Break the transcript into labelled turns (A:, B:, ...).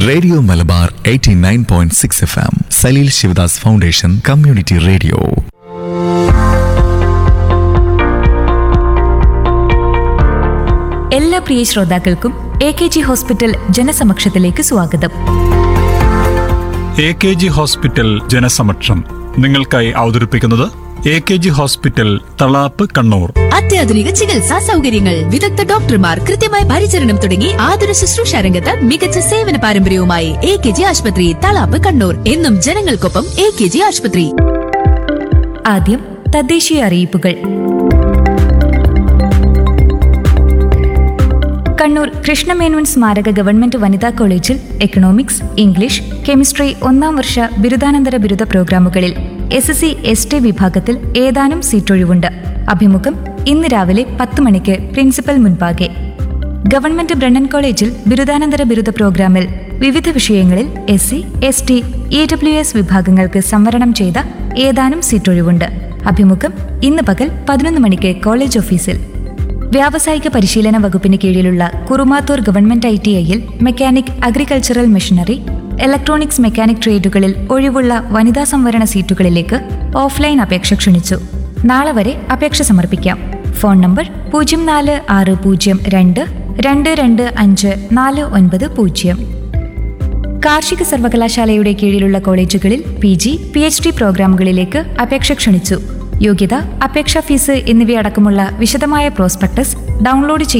A: radio Malabar 89.6 point six F M Saleel Shivadas foundation community radio
B: എല്ലാ പ്രിയ ശ്രോതാക്കൾക്കും എ കെ ജി ഹോസ്പിറ്റൽ ജനസമക്ഷത്തിലേക്ക് സ്വാഗതം
C: എ കെ ജി ഹോസ്പിറ്റൽ ജനസമക്ഷം നിങ്ങൾക്കായി അവതരിപ്പിക്കുന്നത് A K G hospital Thalap Kannur
D: അത്യാധുനിക ചികിത്സാ സൗകര്യങ്ങൾ വിദഗ്ധ ഡോക്ടർമാർ കൃത്യമായ പരിചരണം തുടങ്ങി ആതുര ശുശ്രൂഷ രംഗത്ത് മികച്ച സേവന പാരമ്പര്യവുമായി എ കെ ജി ആശുപത്രി തളാപ്പ് കണ്ണൂർ എന്നും ജനങ്ങൾക്കൊപ്പം എ കെ ജി ആശുപത്രി
B: ആദ്യം തദ്ദേശീയ അറിയിപ്പുകൾ കണ്ണൂർ കൃഷ്ണമേനോൻ സ്മാരക ഗവൺമെന്റ് വനിതാ കോളേജിൽ എക്കണോമിക്സ് ഇംഗ്ലീഷ് കെമിസ്ട്രി ഒന്നാം വർഷ ബിരുദാനന്തര ബിരുദ പ്രോഗ്രാമുകളിൽ S S C S T വിഭാഗത്തിൽ ഏതാനും സീറ്റൊഴിവുണ്ട് അഭിമുഖം ഇന്ന് രാവിലെ പത്ത് മണിക്ക് പ്രിൻസിപ്പൽ മുൻപാകെ ഗവൺമെന്റ് ബ്രണ്ണൻ കോളേജിൽ ബിരുദാനന്തര ബിരുദ പ്രോഗ്രാമിൽ വിവിധ വിഷയങ്ങളിൽ S C S T E W S വിഭാഗങ്ങൾക്ക് സംവരണം ചെയ്ത ഏതാനും സീറ്റൊഴിവുണ്ട് അഭിമുഖം ഇന്ന് പകൽ പതിനൊന്ന് മണിക്ക് കോളേജ് ഓഫീസിൽ വ്യാവസായിക പരിശീലന വകുപ്പിന് കീഴിലുള്ള കുറുമാത്തൂർ ഗവൺമെന്റ് ഐ ടി ഐയിൽ mechanic agricultural machinery electronics mechanic ട്രേഡുകളിൽ ഒഴിവുള്ള വനിതാ സംവരണ സീറ്റുകളിലേക്ക് ഓഫ്ലൈൻ അപേക്ഷ ക്ഷണിച്ചു നാളെ വരെ അപേക്ഷ സമർപ്പിക്കാം ഫോൺ നമ്പർ പൂജ്യം നാല് ആറ് പൂജ്യം രണ്ട് രണ്ട് രണ്ട് അഞ്ച് നാല് ഒൻപത് പൂജ്യം കാർഷിക സർവകലാശാലയുടെ കീഴിലുള്ള കോളേജുകളിൽ P G P H D പ്രോഗ്രാമുകളിലേക്ക് അപേക്ഷ ക്ഷണിച്ചു യോഗ്യത അപേക്ഷാ ഫീസ് എന്നിവയടക്കമുള്ള വിശദമായ പ്രോസ്പെക്ടസ് ഡൗൺലോഡ് ചെയ്ത്